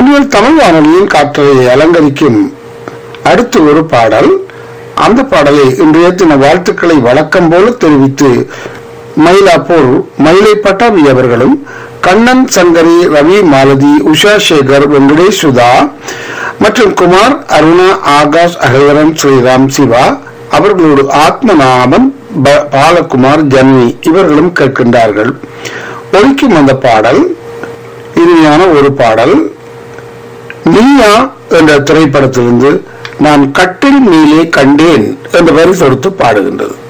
முன்னில் தமிழ் வானொலியின் காற்றலை அலங்கரிக்கும் அடுத்து ஒரு பாடல் அந்த பாடலை இன்றைய தின வாழ்த்துக்களை வழக்கம் போல தெரிவித்து மயிலாப்பூர் மயிலை பட்டாபி அவர்களும் கண்ணன் சங்கரி ரவி மாலதி உஷா சேகர் வெங்கடேஷ் சுதா மற்றும் குமார் அருணா ஆகாஷ் ஹரிவரன் ஸ்ரீராம் சிவா அவர்களோடு ஆத்மநாபன் ப- பாலகுமார் ஜன்வி இவர்களும் கேட்கின்றார்கள் ஒழிக்கும் அந்த பாடல் இனிமையான ஒரு பாடல் நீயா என்ற திரைப்படத்திலிருந்து நான் கட்டில் மேலே கண்டேன் என்ற வரி தொடுத்து பாடுகின்றது